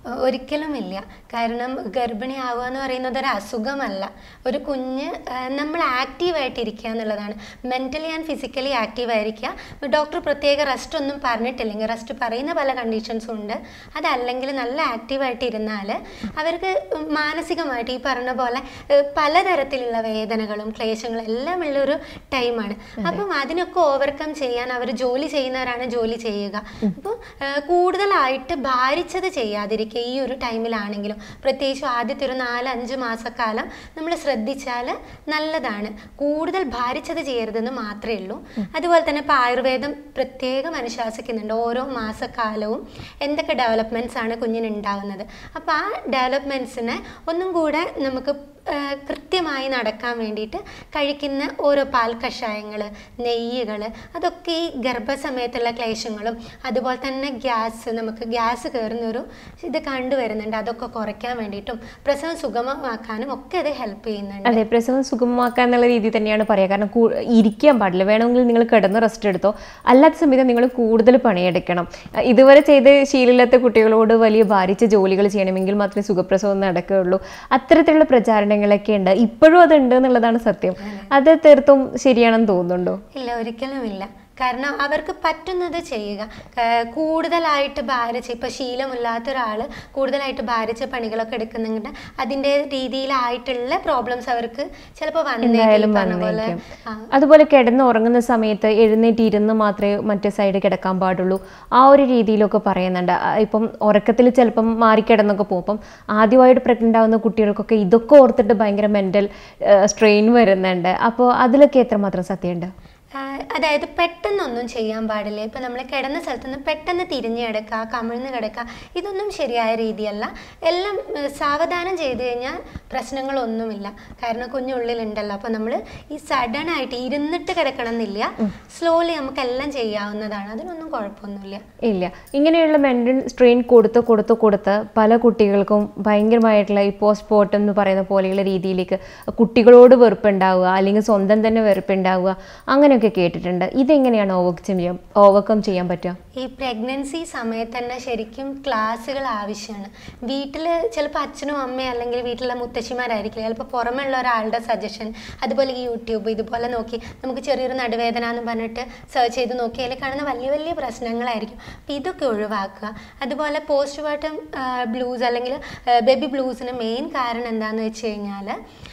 ഒ- ഒരിക്കലുമില്ല കാരണം ഗർഭിണിയാവുക എന്ന് പറയുന്നത് ഒരു അസുഖമല്ല ഒരു കുഞ്ഞ് ആ, നമ്മൾ ആക്റ്റീവായിട്ടിരിക്കുക എന്നുള്ളതാണ് മെൻ്റലി ആൻഡ് ഫിസിക്കലി ആക്റ്റീവ് ആയിരിക്കുക ഡോക്ടർ പ്രത്യേക റെസ്റ്റ് ഒന്നും പറഞ്ഞിട്ടില്ലെങ്കിൽ റെസ്റ്റ് പറയുന്ന പല കണ്ടീഷൻസും ഉണ്ട് അതല്ലെങ്കിൽ നല്ല ആക്റ്റീവായിട്ട് ഇരുന്നാൽ അവർക്ക് മാനസികമായിട്ട് ഈ പറഞ്ഞ പോലെ ഏഹ്, പലതരത്തിലുള്ള വേദനകളും ക്ലേശങ്ങളും എല്ലാം ഉള്ളൊരു ടൈമാണ് അപ്പം അതിനൊക്കെ ഓവർകം ചെയ്യാൻ അവർ ജോലി ചെയ്യുന്നവരാണ് ജോലി ചെയ്യുക അപ്പോൾ കൂടുതലായിട്ട് ഭാരിച്ചത് ചെയ്യാതിരിക്കുക ഈ ഒരു ടൈമിലാണെങ്കിലും പ്രത്യേകിച്ചും ആദ്യത്തെ ഒരു നാല് അഞ്ച് മാസക്കാലം നമ്മൾ ശ്രദ്ധിച്ചാൽ നല്ലതാണ് കൂടുതൽ ഭാരിച്ചത് ചെയ്യരുതെന്ന് മാത്രമേ ഉള്ളൂ അതുപോലെ തന്നെ ഇപ്പോൾ ആയുർവേദം പ്രത്യേകം അനുശാസിക്കുന്നുണ്ട് ഓരോ മാസക്കാലവും എന്തൊക്കെ ഡെവലപ്മെൻറ്റ്സ് ആണ് കുഞ്ഞിന് ഉണ്ടാകുന്നത് അപ്പോൾ ആ ഡെവലപ്മെൻറ്റ്സിനെ ഒന്നും കൂടെ നമുക്ക് ആ, കൃത്യമായി നടക്കാൻ വേണ്ടിയിട്ട് കഴിക്കുന്ന ഓരോ പാൽ കഷായങ്ങൾ നെയ്യുകൾ അതൊക്കെ ഈ ഗർഭസമയത്തുള്ള ക്ലേശങ്ങളും അതുപോലെ തന്നെ ഗ്യാസ് നമുക്ക് ഗ്യാസ് കയറുന്നൊരു ഇത് കണ്ടുവരുന്നുണ്ട് അതൊക്കെ കുറയ്ക്കാൻ വേണ്ടിയിട്ടും പ്രസവം സുഗമമാക്കാനും ഒക്കെ അത് ഹെൽപ്പ് ചെയ്യുന്നുണ്ട് അതെ പ്രസവം സുഗമമാക്കുക എന്നുള്ള രീതിയിൽ തന്നെയാണ് പറയുക കാരണം കൂ- ഇരിക്കാൻ പാടില്ല വേണമെങ്കിൽ നിങ്ങൾ കിടന്ന് റെസ്റ്റ് എടുത്തോ അല്ലാത്ത സമയത്ത് നിങ്ങൾ കൂടുതൽ പണിയെടുക്കണം അഹ് ഇതുവരെ ചെയ്ത് ശീലമില്ലാത്ത കുട്ടികളോട് വലിയ ഭാരിച്ച ജോലികൾ ചെയ്യണമെങ്കിൽ മാത്രമേ സുഖപ്രസവം നടക്കുകയുള്ളൂ അത്തരത്തിലുള്ള പ്രചാരണങ്ങളൊക്കെ ഉണ്ട് ഇപ്പോഴും അതുണ്ട് എന്നുള്ളതാണ് സത്യം അത് തീർത്തും ശരിയാണെന്ന് തോന്നുന്നുണ്ടോ ഇല്ല ഒരിക്കലും ഇല്ല കാരണം അവർക്ക് പറ്റുന്നത് ചെയ്യുക ക- കൂടുതലായിട്ട് ഭാരിച്ച് ഇപ്പം ശീലമില്ലാത്ത ഒരാൾ കൂടുതലായിട്ട് ഭാരിച്ച പണികളൊക്കെ എടുക്കുന്നുണ്ട് അതിൻ്റെ രീതിയിലായിട്ടുള്ള പ്രോബ്ലംസ് അവർക്ക് ചിലപ്പോൾ എന്തായാലും പറഞ്ഞ പോലെ വന്നേക്കും ആ, അതുപോലെ കിടന്ന് ഉറങ്ങുന്ന സമയത്ത് എഴുന്നേറ്റ് ഇരുന്ന് മാത്രമേ മറ്റേ സൈഡ് കിടക്കാൻ പാടുള്ളൂ ആ ഒരു രീതിയിലൊക്കെ പറയുന്നുണ്ട് ആ, ഇപ്പം ഉറക്കത്തിൽ ചിലപ്പം മാറിക്കിടന്നൊക്കെ പോകും അപ്പം ആദ്യമായിട്ട് പ്രഗ്നൻ്റ് ആവുന്ന കുട്ടികൾക്കൊക്കെ ഇതൊക്കെ ഓർത്തിട്ട് ഭയങ്കര മെൻ്റൽ സ്ട്രെയിൻ വരുന്നുണ്ട് അപ്പോൾ അതിലൊക്കെ എത്രമാത്രം സത്യമുണ്ട് ആ, അതായത് പെട്ടെന്നൊന്നും ചെയ്യാൻ പാടില്ല ഇപ്പം നമ്മൾ കിടന്ന സ്ഥലത്ത് നിന്ന് പെട്ടെന്ന് തിരിഞ്ഞ് കിടക്കുക കമിഴ്ന്ന് കിടക്കുക ഇതൊന്നും ശരിയായ രീതിയല്ല എല്ലാം ഏ, സാവധാനം ചെയ്തു കഴിഞ്ഞാൽ പ്രശ്നങ്ങളൊന്നുമില്ല കാരണം കുഞ്ഞുള്ളിലുണ്ടല്ലോ അപ്പോൾ നമ്മൾ ഈ സഡൻ ആയിട്ട് ഇരുന്നിട്ട് കിടക്കണം എന്നില്ല സ്ലോലി നമുക്കെല്ലാം ചെയ്യാവുന്നതാണ് അതിനൊന്നും കുഴപ്പമൊന്നുമില്ല ഇല്ല ഇങ്ങനെയുള്ള മെൻ്റൽ സ്ട്രെയിൻ കൊടുത്ത് കൊടുത്ത് കൊടുത്ത് പല കുട്ടികൾക്കും ഭയങ്കരമായിട്ടുള്ള ഈ പോസ്റ്റ് പോർട്ടം എന്ന് പറയുന്ന പോലെയുള്ള രീതിയിലേക്ക് കുട്ടികളോട് വെറുപ്പുണ്ടാവുക അല്ലെങ്കിൽ സ്വന്തം തന്നെ വെറുപ്പുണ്ടാവുക അങ്ങനെയൊക്കെ കേട്ടിട്ടുണ്ട് ഇതെങ്ങനെയാണ് ഓവർകം ചെയ്യാൻ ഓവർകം ചെയ്യാൻ പറ്റുക ഈ പ്രഗ്നൻസി സമയത്ത് തന്നെ ശരിക്കും ക്ലാസ്സുകൾ ആവശ്യമാണ് വീട്ടിൽ ചിലപ്പോൾ അച്ഛനും അമ്മയും അല്ലെങ്കിൽ വീട്ടിലെ മുത്തശ്ശിമാരായിരിക്കില്ല ചിലപ്പോൾ പുറമെയുള്ള ഒരാളുടെ സജഷൻ അതുപോലെ ഈ യൂട്യൂബ് ഇതുപോലെ നോക്കി നമുക്ക് ചെറിയൊരു നടുവേദന എന്ന് പറഞ്ഞിട്ട് സെർച്ച് ചെയ്ത് നോക്കിയാൽ കാണുന്ന വലിയ വലിയ പ്രശ്നങ്ങളായിരിക്കും അപ്പോൾ ഇതൊക്കെ ഒഴിവാക്കുക അതുപോലെ പോസ്റ്റ് പാർട്ടം ബ്ലൂസ് അല്ലെങ്കിൽ ബേബി ബ്ലൂസിന് മെയിൻ കാരണം എന്താണെന്ന് വെച്ച് കഴിഞ്ഞാൽ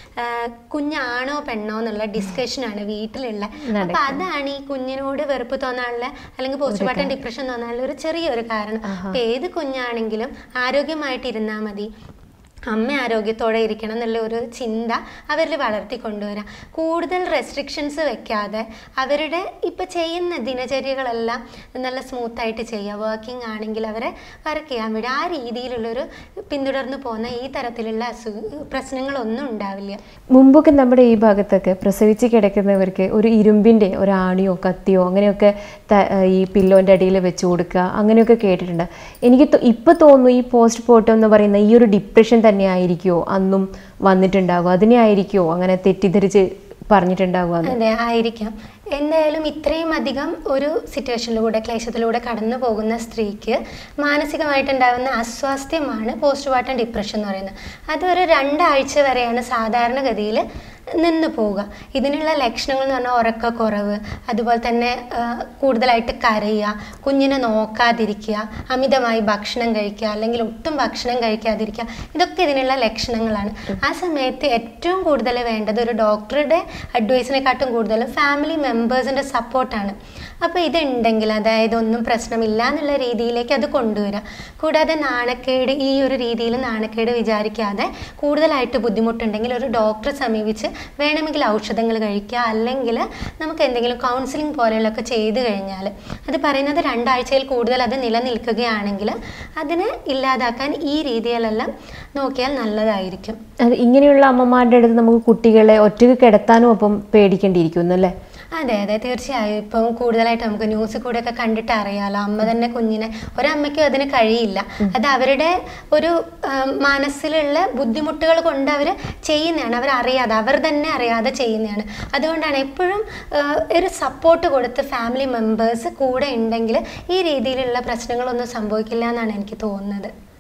കുഞ്ഞാണോ പെണ്ണോ എന്നുള്ള ഡിസ്കഷനാണ് വീട്ടിലുള്ള അപ്പൊ അതാണ് ഈ കുഞ്ഞിനോട് വെറുപ്പ് തോന്നാനുള്ള അല്ലെങ്കിൽ പോസ്റ്റ്മോർട്ടം ഡിപ്രഷൻ തോന്നാനുള്ള ഒരു ചെറിയൊരു കാരണം അപ്പൊ ഏത് കുഞ്ഞാണെങ്കിലും ആരോഗ്യമായിട്ട് ഇരുന്നാൽ മതി അമ്മ ആരോഗ്യത്തോടെ ഇരിക്കണം എന്നുള്ള ഒരു ചിന്ത അവരിൽ വളർത്തി കൊണ്ടുവരാം കൂടുതൽ റെസ്ട്രിക്ഷൻസ് വെക്കാതെ അവരുടെ ഇപ്പം ചെയ്യുന്ന ദിനചര്യകളെല്ലാം നല്ല സ്മൂത്തായിട്ട് ചെയ്യുക വർക്കിംഗ് ആണെങ്കിൽ അവരെ വർക്ക് ചെയ്യാൻ വിടുക ആ രീതിയിലുള്ളൊരു പിന്തുടർന്ന് പോകുന്ന ഈ തരത്തിലുള്ള അസുഖ പ്രശ്നങ്ങളൊന്നും ഉണ്ടാവില്ല മുമ്പൊക്കെ നമ്മുടെ ഈ ഭാഗത്തൊക്കെ പ്രസവിച്ച് കിടക്കുന്നവർക്ക് ഒരു ഇരുമ്പിൻ്റെ ഒരു ആണിയോ കത്തിയോ അങ്ങനെയൊക്കെ ത- ഈ പില്ലോൻ്റെ അടിയിൽ വെച്ച് കൊടുക്കുക അങ്ങനെയൊക്കെ കേട്ടിട്ടുണ്ട് എനിക്ക് തോ- ഇപ്പൊ തോന്നുന്നു ഈ പോസ്റ്റ് പോർട്ടം എന്ന് പറയുന്ന ഈ ഒരു ഡിപ്രഷൻ തന്നെ ആയിരിക്കുമോ അന്നും വന്നിട്ടുണ്ടാവുക അതിനെ ആയിരിക്കുമോ അങ്ങനെ തെറ്റിദ്ധരിച്ച് പറഞ്ഞിട്ടുണ്ടാവുക എന്ന് അതെ ആയിരിക്കാം എന്തായാലും ഇത്രയും അധികം ഒരു സിറ്റുവേഷനിലൂടെ ക്ലേശത്തിലൂടെ കടന്നു പോകുന്ന സ്ത്രീക്ക് മാനസികമായിട്ടുണ്ടാകുന്ന അസ്വാസ്ഥ്യമാണ് പോസ്റ്റ്മോർട്ടം ഡിപ്രഷൻ എന്ന് പറയുന്നത് അതൊരു രണ്ടാഴ്ച വരെയാണ് സാധാരണഗതിയിൽ നിന്ന് പോവുക ഇതിനുള്ള ലക്ഷണങ്ങൾ എന്ന് പറഞ്ഞാൽ ഉറക്കക്കുറവ് അതുപോലെ തന്നെ ആ, കൂടുതലായിട്ട് കരയുക കുഞ്ഞിനെ നോക്കാതിരിക്കുക അമിതമായി ഭക്ഷണം കഴിക്കുക അല്ലെങ്കിൽ ഒട്ടും ഭക്ഷണം കഴിക്കാതിരിക്കുക ഇതൊക്കെ ഇതിനുള്ള ലക്ഷണങ്ങളാണ് ആ സമയത്ത് ഏറ്റവും കൂടുതൽ വേണ്ടത് ഒരു ഡോക്ടറുടെ അഡ്വൈസിനെക്കാട്ടും കൂടുതൽ ഫാമിലി മെമ്പേഴ്സിൻ്റെ സപ്പോർട്ടാണ് അപ്പോൾ ഇതുണ്ടെങ്കിൽ അതായത് ഒന്നും പ്രശ്നമില്ല എന്നുള്ള രീതിയിലേക്ക് അത് കൊണ്ടുവരാം കൂടാതെ നാണക്കേട് ഈ ഒരു രീതിയിൽ നാണക്കേട് വിചാരിക്കാതെ കൂടുതലായിട്ട് ബുദ്ധിമുട്ടുണ്ടെങ്കിൽ ഒരു ഡോക്ടറെ സമീപിച്ച് വേണമെങ്കിൽ ഔഷധങ്ങൾ കഴിക്കുക അല്ലെങ്കിൽ നമുക്ക് എന്തെങ്കിലും കൗൺസിലിംഗ് പോലെയുള്ളതൊക്കെ ചെയ്തു കഴിഞ്ഞാൽ അത് പറയുന്നത് രണ്ടാഴ്ചയിൽ കൂടുതൽ അത് നിലനിൽക്കുകയാണെങ്കിൽ അതിനെ ഇല്ലാതാക്കാൻ ഈ രീതിയിലെല്ലാം നോക്കിയാൽ നല്ലതായിരിക്കും അത് ഇങ്ങനെയുള്ള അമ്മമാരുടെ അടുത്ത് നമുക്ക് കുട്ടികളെ ഒറ്റയ്ക്ക് കിടത്താനും അപ്പം പേടിക്കേണ്ടിയിരിക്കുന്നു അല്ലേ അതെ അതെ തീർച്ചയായും ഇപ്പം കൂടുതലായിട്ട് നമുക്ക് ന്യൂസ് കൂടെ ഒക്കെ കണ്ടിട്ട് അറിയാലോ അമ്മ തന്നെ കുഞ്ഞിനെ ഒരമ്മയ്ക്കും അതിന് കഴിയില്ല അത് അവരുടെ ഒരു ആ, മനസ്സിലുള്ള ബുദ്ധിമുട്ടുകൾ കൊണ്ട് അവർ ചെയ്യുന്നതാണ് അവർ അറിയാതെ അവർ തന്നെ അറിയാതെ ചെയ്യുന്നതാണ് അതുകൊണ്ടാണ് എപ്പോഴും ആ, ഒരു സപ്പോർട്ട് കൊടുത്ത് ഫാമിലി മെമ്പേഴ്സ് കൂടെ ഉണ്ടെങ്കിൽ ഈ രീതിയിലുള്ള പ്രശ്നങ്ങളൊന്നും സംഭവിക്കില്ല എന്നാണ് എനിക്ക് തോന്നുന്നത്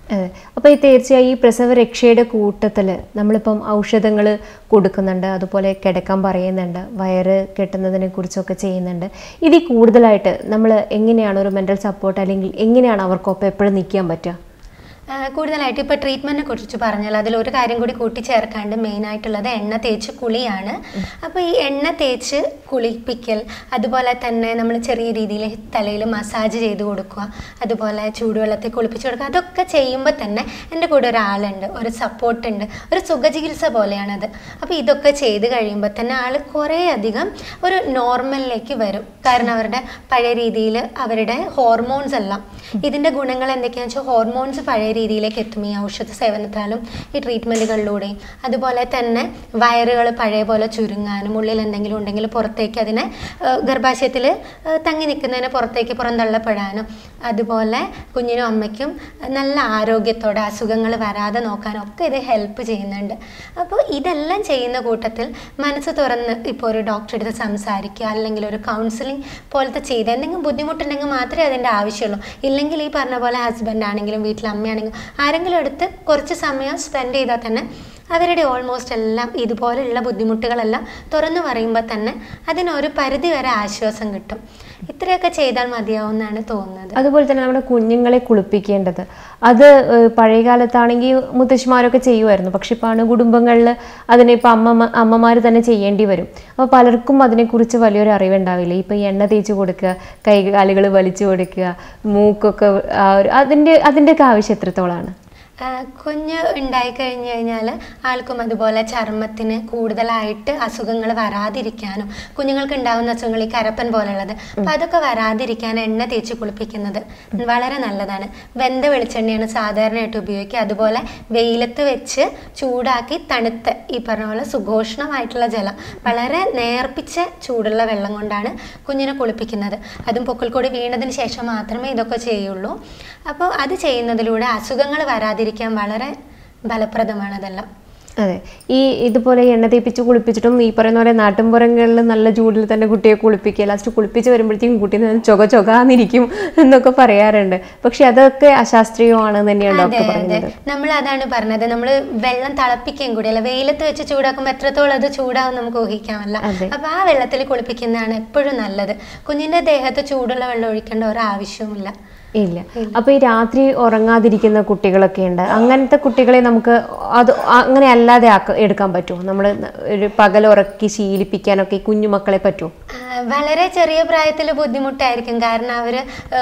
അതെ അപ്പോൾ ഈ തീർച്ചയായും ഈ പ്രസവരക്ഷയുടെ കൂട്ടത്തിൽ നമ്മളിപ്പം ഔഷധങ്ങൾ കൊടുക്കുന്നുണ്ട് അതുപോലെ കിടക്കാൻ പറയുന്നുണ്ട് വയറ് കെട്ടുന്നതിനെ കുറിച്ചൊക്കെ ചെയ്യുന്നുണ്ട് ഇതിൽ കൂടുതലായിട്ട് നമ്മൾ എങ്ങനെയാണ് ഒരു മെൻ്റൽ സപ്പോർട്ട് അല്ലെങ്കിൽ എങ്ങനെയാണ് അവർക്കൊപ്പം എപ്പോഴും നിൽക്കാൻ പറ്റുക ആ, കൂടുതലായിട്ട് ഇപ്പോൾ ട്രീറ്റ്മെൻറ്റിനെ കുറിച്ച് പറഞ്ഞാൽ അതിൽ ഒരു കാര്യം കൂടി കൂട്ടിച്ചേർക്കാണ്ട് മെയിൻ ആയിട്ടുള്ളത് എണ്ണ തേച്ച് കുളിയാണ് അപ്പോൾ ഈ എണ്ണ തേച്ച് കുളിപ്പിക്കൽ അതുപോലെ തന്നെ നമ്മൾ ചെറിയ രീതിയിൽ തലയിൽ മസാജ് ചെയ്ത് കൊടുക്കുക അതുപോലെ ചൂടുവെള്ളത്തിൽ കുളിപ്പിച്ച് കൊടുക്കുക അതൊക്കെ ചെയ്യുമ്പോൾ തന്നെ എൻ്റെ കൂടെ ഒരാളുണ്ട് ഒരു സപ്പോർട്ട് ഉണ്ട് ഒരു സുഖചികിത്സ പോലെയാണത് അപ്പോൾ ഇതൊക്കെ ചെയ്ത് കഴിയുമ്പോൾ തന്നെ ആൾ കുറേ അധികം ഒരു നോർമലിലേക്ക് വരും കാരണം അവരുടെ പഴയ രീതിയിൽ അവരുടെ ഹോർമോൺസ് എല്ലാം ഇതിൻ്റെ ഗുണങ്ങൾ എന്തൊക്കെയാണെന്ന് വെച്ചാൽ ഹോർമോൺസ് പഴയ രീതിയിലേക്ക് എത്തും ഈ ഔഷധ സേവനത്താലും ഈ ട്രീറ്റ്മെൻറ്റുകളിലൂടെയും അതുപോലെ തന്നെ വയറുകൾ പഴയ പോലെ ചുരുങ്ങാനും ഉള്ളിൽ എന്തെങ്കിലും ഉണ്ടെങ്കിൽ പുറത്തേക്ക് അതിനെ ഗർഭാശയത്തിൽ തങ്ങി നിൽക്കുന്നതിന് പുറത്തേക്ക് പുറന്തള്ളപ്പെടാനും അതുപോലെ കുഞ്ഞിനും അമ്മയ്ക്കും നല്ല ആരോഗ്യത്തോടെ അസുഖങ്ങൾ വരാതെ നോക്കാനും ഒക്കെ ഇത് ഹെൽപ്പ് ചെയ്യുന്നുണ്ട് അപ്പോൾ ഇതെല്ലാം ചെയ്യുന്ന കൂട്ടത്തിൽ മനസ്സ് തുറന്ന് ഇപ്പോൾ ഒരു ഡോക്ടറെ അടുത്ത് സംസാരിക്കുക അല്ലെങ്കിൽ ഒരു കൗൺസിലിംഗ് പോലത്തെ ചെയ്ത് എന്തെങ്കിലും ബുദ്ധിമുട്ടുണ്ടെങ്കിൽ മാത്രമേ അതിൻ്റെ ആവശ്യമുള്ളൂ ഇല്ലെങ്കിൽ ഈ പറഞ്ഞ പോലെ ഹസ്ബൻഡ് ആണെങ്കിലും വീട്ടിൽ അമ്മയാണെങ്കിലും ആരെങ്കിലും എടുത്ത് കുറച്ച് സമയം സ്പെൻഡ് ചെയ്താൽ തന്നെ അവരുടെ ഓൾമോസ്റ്റ് എല്ലാം ഇതുപോലെയുള്ള ബുദ്ധിമുട്ടുകളെല്ലാം തുറന്നു പറയുമ്പോൾ തന്നെ അതിനൊരു പരിധി വരെ ആശ്വാസം കിട്ടും ഇത്രയൊക്കെ ചെയ്താൽ മതിയാവും എന്നാണ് തോന്നുന്നത് അതുപോലെ തന്നെ നമ്മുടെ കുഞ്ഞുങ്ങളെ കുളിപ്പിക്കേണ്ടത് അത് ഏഹ്, പഴയ കാലത്താണെങ്കിൽ മുത്തശ്ശിമാരൊക്കെ ചെയ്യുമായിരുന്നു പക്ഷെ ഇപ്പോൾ അണുകുടുംബങ്ങളിൽ അതിനെ ഇപ്പോൾ അമ്മ അമ്മമാർ തന്നെ ചെയ്യേണ്ടി വരും അപ്പോൾ പലർക്കും അതിനെക്കുറിച്ച് വലിയൊരു അറിവുണ്ടാവില്ല ഇപ്പോൾ ഈ എണ്ണ തേച്ച് കൊടുക്കുക കൈകാലുകൾ വലിച്ചു കൊടുക്കുക മൂക്കൊക്കെ ആ ഒരു അതിൻ്റെ അതിൻ്റെയൊക്കെ ആവശ്യം എത്രത്തോളമാണ് ആ, കുഞ്ഞ് ഉണ്ടായി കഴിഞ്ഞു കഴിഞ്ഞാൽ ആൾക്കും അതുപോലെ ചർമ്മത്തിന് കൂടുതലായിട്ട് അസുഖങ്ങൾ വരാതിരിക്കാനും കുഞ്ഞുങ്ങൾക്ക് ഉണ്ടാകുന്ന അസുഖങ്ങൾ ഈ കരപ്പൻ പോലുള്ളത് അപ്പം അതൊക്കെ വരാതിരിക്കാൻ എണ്ണ തേച്ച് കുളിപ്പിക്കുന്നത് വളരെ നല്ലതാണ് വെന്ത വെളിച്ചെണ്ണയാണ് സാധാരണയായിട്ട് ഉപയോഗിക്കുക അതുപോലെ വെയിലത്ത് വെച്ച് ചൂടാക്കി തണുത്ത ഈ പറഞ്ഞ പോലെ സുഘോഷണമായിട്ടുള്ള ജലം വളരെ നേർപ്പിച്ച ചൂടുള്ള വെള്ളം കൊണ്ടാണ് കുഞ്ഞിനെ കുളിപ്പിക്കുന്നത് അതും പൊക്കിൾ കൂടി വീണതിന് ശേഷം മാത്രമേ ഇതൊക്കെ ചെയ്യുള്ളൂ അപ്പോൾ അത് ചെയ്യുന്നതിലൂടെ അസുഖങ്ങൾ വരാതിരിക്കാൻ വളരെ ഫലപ്രദമാണ് അതെല്ലാം അതെ ഈ ഇതുപോലെ എണ്ണ തേപ്പിച്ച് കുളിപ്പിച്ചിട്ടും ഈ പറയുന്ന പോലെ നാട്ടിൻപുറങ്ങളിൽ നല്ല ചൂടിൽ തന്നെ കുട്ടിയെ കുളിപ്പിക്കുക ലാസ്റ്റ് കുളിപ്പിച്ച് വരുമ്പോഴത്തേക്കും കുട്ടി നിന്ന് ചൊക ചൊകാന്നിരിക്കും എന്നൊക്കെ പറയാറുണ്ട് പക്ഷെ അതൊക്കെ അശാസ്ത്രീയമാണെന്ന് തന്നെയാണ് അതെ ഡോക്ടർ അതെ പറയുന്നത് നമ്മൾ അതാണ് പറഞ്ഞത് നമ്മൾ വെള്ളം തിളപ്പിക്കുകയും കൂടിയല്ല വെയിലത്ത് വെച്ച് ചൂടാക്കുമ്പോൾ എത്രത്തോളം അത് ചൂടാവും നമുക്ക് ഊഹിക്കാമല്ല അതെ. അപ്പൊ ആ വെള്ളത്തിൽ കുളിപ്പിക്കുന്നതാണ് എപ്പോഴും നല്ലത് കുഞ്ഞിന്റെ ദേഹത്ത് ചൂടുള്ള വെള്ളം ഒഴിക്കേണ്ട ഒരു ആവശ്യവുമില്ല ഇല്ല അപ്പൊ ഈ രാത്രി ഉറങ്ങാതിരിക്കുന്ന കുട്ടികളൊക്കെ ഉണ്ട് അങ്ങനത്തെ കുട്ടികളെ നമുക്ക് അത് അങ്ങനെ അല്ലാതെ ആക്ക എടുക്കാൻ പറ്റുമോ നമ്മൾ ഒരു പകൽ ഉറക്കി ശീലിപ്പിക്കാനൊക്കെ ഈ കുഞ്ഞുമക്കളെ പറ്റുമോ ആ, വളരെ ചെറിയ പ്രായത്തിൽ ബുദ്ധിമുട്ടായിരിക്കും കാരണം അവർ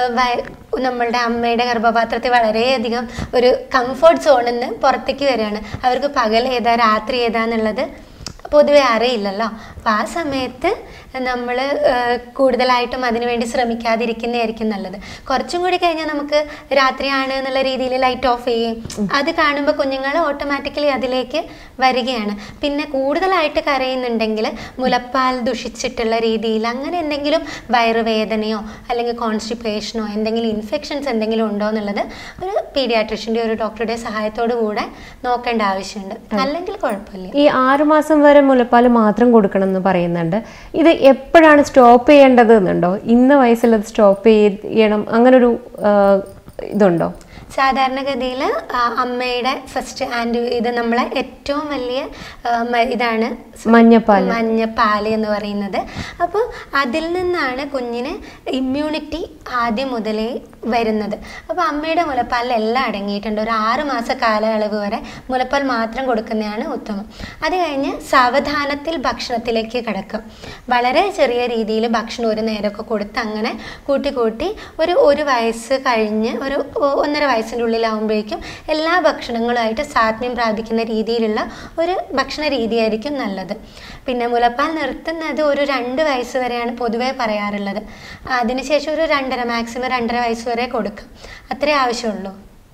നമ്മളുടെ അമ്മയുടെ ഗർഭപാത്രത്തിൽ വളരെയധികം ഒരു കംഫർട്ട് സോണിൽ നിന്ന് പുറത്തേക്ക് വരികയാണ് അവർക്ക് പകൽ ഏതാ രാത്രി ഏതാന്നുള്ളത് പൊതുവെ അറിയില്ലല്ലോ അപ്പം ആ സമയത്ത് നമ്മൾ കൂടുതലായിട്ടും അതിനുവേണ്ടി ശ്രമിക്കാതിരിക്കുന്നതായിരിക്കും നല്ലത് കുറച്ചും കൂടി കഴിഞ്ഞാൽ നമുക്ക് രാത്രിയാണ് എന്നുള്ള രീതിയിൽ ലൈറ്റ് ഓഫ് ചെയ്യും അത് കാണുമ്പോൾ കുഞ്ഞുങ്ങൾ ഓട്ടോമാറ്റിക്കലി അതിലേക്ക് വരികയാണ് പിന്നെ കൂടുതലായിട്ട് കരയുന്നുണ്ടെങ്കിൽ മുലപ്പാൽ ദുഷിച്ചിട്ടുള്ള രീതിയിൽ അങ്ങനെ എന്തെങ്കിലും വയറുവേദനയോ അല്ലെങ്കിൽ കോൺസ്റ്റിപ്പേഷനോ എന്തെങ്കിലും ഇൻഫെക്ഷൻസ് എന്തെങ്കിലും ഉണ്ടോ എന്നുള്ളത് ഒരു പീഡിയാട്രിഷ്യൻ്റെ ഒരു ഡോക്ടറുടെ സഹായത്തോടു കൂടെ നോക്കേണ്ട ആവശ്യമുണ്ട് അല്ലെങ്കിൽ കുഴപ്പമില്ല ഈ ആറുമാസം വരെ മുലപ്പാൽ മാത്രം കൊടുക്കണം എന്ന് പറയുന്നുണ്ട് ഇത് എപ്പോഴാണ് സ്റ്റോപ്പ് ചെയ്യേണ്ടത് എന്നുണ്ടോ ഇന്ന വയസ്സിൽ അത് സ്റ്റോപ്പ് ചെയ്യണം അങ്ങനൊരു ആ, ഇതുണ്ടോ സാധാരണഗതിയിൽ അമ്മയുടെ ഫസ്റ്റ് ആൻഡ് ഇത് നമ്മളെ ഏറ്റവും വലിയ ആ, മ- ഇതാണ് മഞ്ഞപ്പാൽ മഞ്ഞപ്പാല് എന്ന് പറയുന്നത് അപ്പോൾ അതിൽ നിന്നാണ് കുഞ്ഞിന് ഇമ്മ്യൂണിറ്റി ആദ്യം മുതലേ വരുന്നത് അപ്പോൾ അമ്മയുടെ മുലപ്പാലിൽ എല്ലാം അടങ്ങിയിട്ടുണ്ട് ഒരു ആറ് മാസ കാലയളവ് വരെ മുലപ്പാൽ മാത്രം കൊടുക്കുന്നതാണ് ഉത്തമം അത് കഴിഞ്ഞ് സാവധാനത്തിൽ ഭക്ഷണത്തിലേക്ക് കിടക്കും വളരെ ചെറിയ രീതിയിൽ ഭക്ഷണം ഒരു നേരമൊക്കെ കൊടുത്ത് അങ്ങനെ കൂട്ടി കൂട്ടി ഒരു ഒരു വയസ്സ് കഴിഞ്ഞ് ഒരു ഒ- ഒന്നര വയസ്സിൻ്റെ ഉള്ളിലാവുമ്പോഴേക്കും എല്ലാ ഭക്ഷണങ്ങളുമായിട്ട് സാത്മ്യം പ്രാപിക്കുന്ന രീതിയിലുള്ള ഒരു ഭക്ഷണ രീതിയായിരിക്കും നല്ലത് പിന്നെ മുലപ്പാൽ നിർത്തുന്നത് ഒരു രണ്ട് വയസ്സ് വരെയാണ് പൊതുവേ പറയാറുള്ളത് അതിനുശേഷം ഒരു രണ്ടര മാക്സിമം രണ്ടര വയസ്സ് വരെ കൊടുക്കും അത്രേ ആവശ്യമുള്ളൂ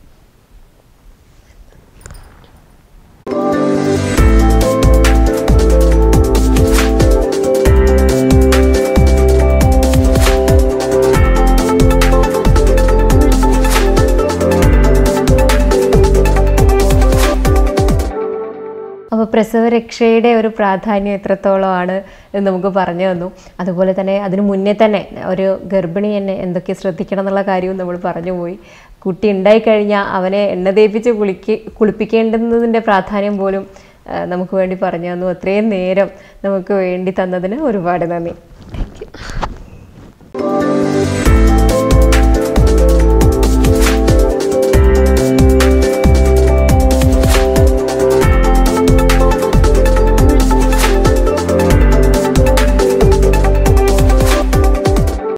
അപ്പോൾ പ്രസവരക്ഷയുടെ ഒരു പ്രാധാന്യം എത്രത്തോളമാണ് എന്ന് നമുക്ക് പറഞ്ഞു തന്നു അതുപോലെ തന്നെ അതിന് മുന്നേ തന്നെ ഒരു ഗർഭിണി തന്നെ എന്തൊക്കെ ശ്രദ്ധിക്കണം എന്നുള്ള കാര്യവും നമ്മൾ പറഞ്ഞു പോയി കുട്ടി ഉണ്ടായിക്കഴിഞ്ഞാൽ അവനെ എണ്ണ തേപ്പിച്ച് കുളിക്ക് കുളിപ്പിക്കേണ്ടുന്നതിൻ്റെ പ്രാധാന്യം പോലും ആ, നമുക്ക് വേണ്ടി പറഞ്ഞു തന്നു അത്രയും നേരം നമുക്ക് വേണ്ടി തന്നതിന് ഒരുപാട് നന്ദി